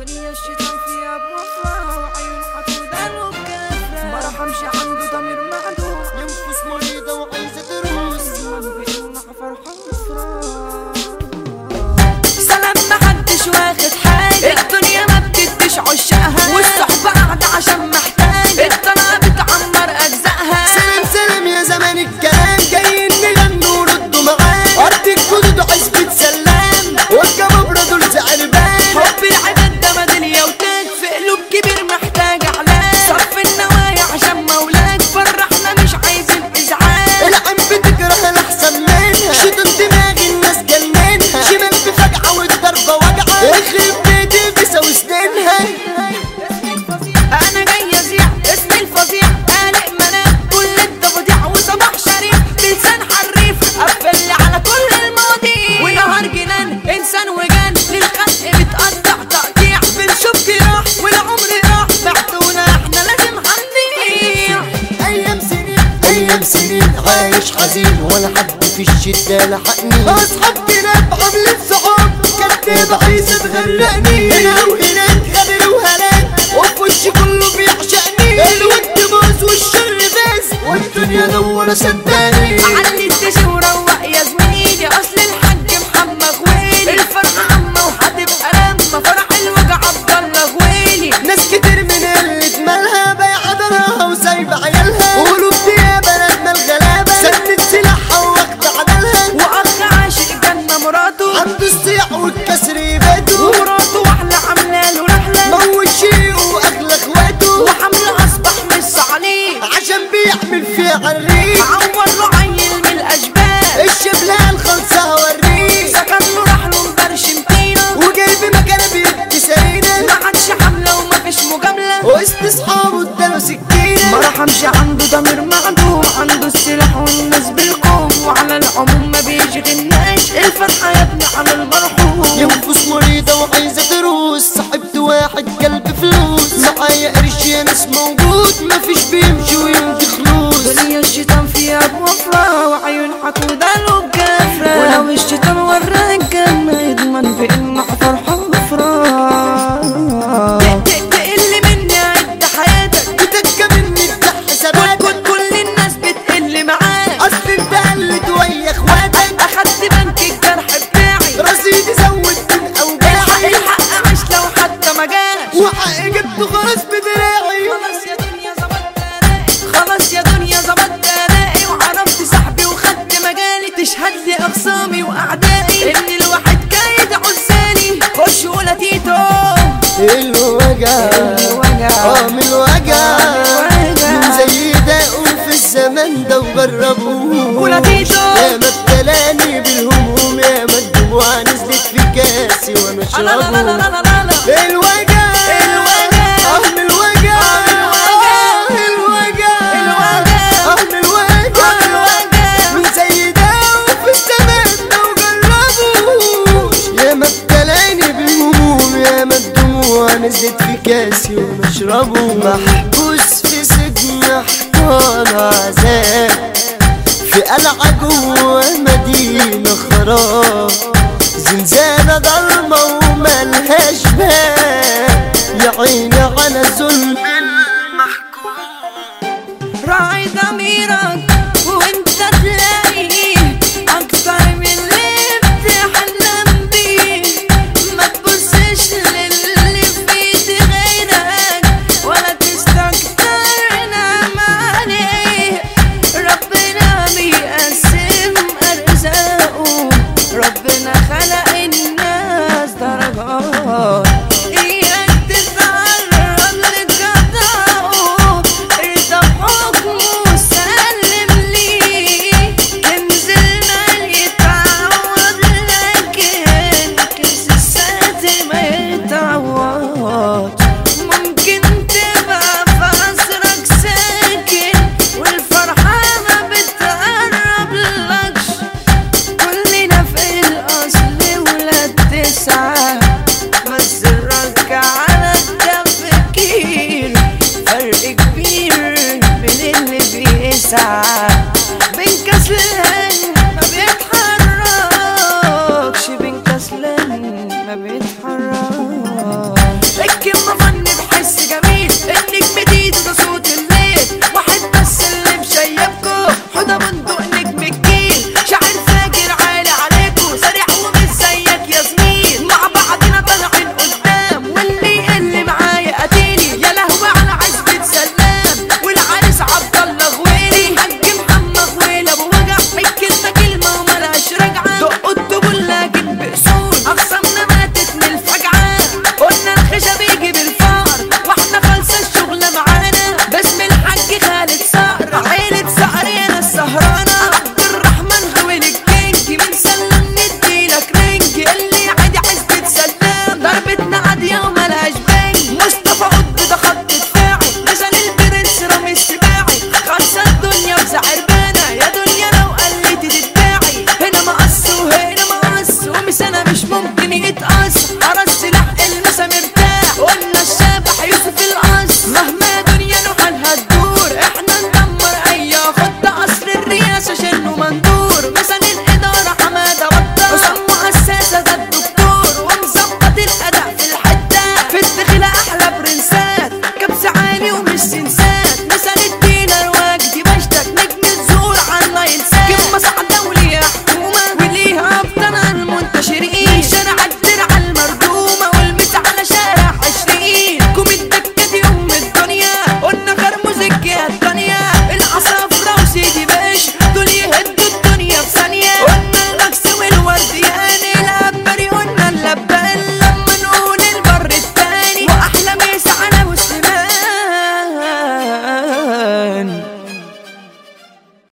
دنيا الشيطان فيها بوفرة وعيون حقودة وبكفرة ما رحمش عنده ضمير معدوم ينفس مريضة وعايزة تروس من بيقول فرحة وفرة سلام محدش واخد حاجة الدنيا ما بتديش عشاقها والصحبة قاعدة عشان محتاجة الطلعة بتعمر أجزائها سلام سلام يا زمان الكلام جايين نغنوا وردوا معانا أرض الجدود عزبة سلام والجبابرة دول زعربان حب العباد ده ميدالية وتاج في قلوب كبير محتاج علاج صف النوايا عشان مولاك فرحنا مش عايزين ازعاج العين بتكره الأحسن منها شيطان دماغ الناس جننها شمال بفجعة والضربة وجعة يخرب بيتي بيساوي سنينها انا جاي ازيع اسمي الفظيع قالق منام كل التفضيع وصباح شريف بلسان حريف قفل على كل المواضيع ونهار جنان انسان وجان للخلق بتقطع تقطيع بنشوف جراح والعمر راح بعتونا احنا لازم هنضيع أيام سنين أيام سنين عايش حزين ولا حد في الشدة لحقني أصحاب كلاب عاملين صحاب كداب عايزة تغرقني هنا وهناك غدر وهلاك وفي وشي كله بيعشقني الود باظ والشر باز والدنيا نورة صدقني علي الدش وروق يا زميلي اصل الحاج محمد غويلي الفرحة عامة وهتبقى لما فرح الوجع عبد الله غويلي ناس كتير من اللي مالها بايعة دارها وسايبة عيالها وقلوب دي يا بلد مال غلابة سنة سلاحها واخدة عدلها واخ عاشق جنة مراته عنده الصياع والكسر يباده ومراته واحلة عاملة له رحلة موت شيقه واغلى اخواته وحمل اصبح مش عليه عشان بيعمل فيه عريق عور له عيل من الاشبال الشبلة الخلصة هوريك سكن له راح له مبرشم طينة وجايب مكانه بيدي سرينة ما عادش حملة ومفيش مجاملة وسط اصحابه اداله سكينة ما رحمش عنده ضمير معدوم عنده السلاح والناس بالقوم وعلى العموم ما بيشغلناش الفرحة يا ابني على المرحوم ينفس مريضة وعايزة تروس صاحبت واحد قلب فلوس معايا قرش يا ناس موجود مفيش بيمشي ويمضي خلوص دنيا الشيطان فيها بوفرة وعيون حقودة له بكفرة ولو الشيطان وراك الجنة يضمن بإنه فرحة وفرة تقل مني عد حياتك بتكة مني بتاع حساباتك كل كل الناس بتقل معاك اصل انت قلت ويا اخواتك أخدت بنك الجرح بتاعي رصيدي زود من الحق اوجاعي الحق عاش لو حتى ما جاش وحقي جبته خلاص بدراعي خلاص يا دنيا ظبطت أدائي خلاص يا دنيا ظبطت أدائي وعرفت صاحبي وخدت مجالي تشهد لي أخصامي وأعدائي إن الواحد كايد عزاني خش ولا تيتو الوجع الوجع. اه من الوجع الوجع. من زي داقوا في الزمن ده وجربوه ولا تيتو. يا ما ابتلاني بالهموم يا ما الدموع نزلت في كاسي وانا لا لا لا لا لا اشربه لا لا الوجع الوجع. اه من الوجع آه من الوجع. الوجع اه من الوجع آه من الوجع. من زي داقوا في الزمن ده وجربوه يا ما ابتلاني بالهموم يا ما الدموع نزلت في كاسي ونشربه محبوس في سجن حيطان عذاب في قلعة جوه مدينة خراب زنزانة ضلمة وملهاش باب يا عيني على ظلم راعي ضميرك وانت تلاقي اكتر من اللي بتحلم بيه ما تبصش للي في ايد غيرك ولا تستكتر نعم عليه ربنا بيقسم ارزاقه ربنا خلق الناس درجات اياك تتعرض لقضاءه ارضى بحكمه سلم ليه كنز المال يتعوض لكن كنز الساتر ما يتعوض ممكن تبقى في قصرك ساكن والفرحة ما بتقرب لكش كلنا في الأصل ولاد تسعة بس الرك على التفكير فرق كبير بين اللي بيسعى بين كسلان ما بيتحركش بين كسلان ما بيتحركش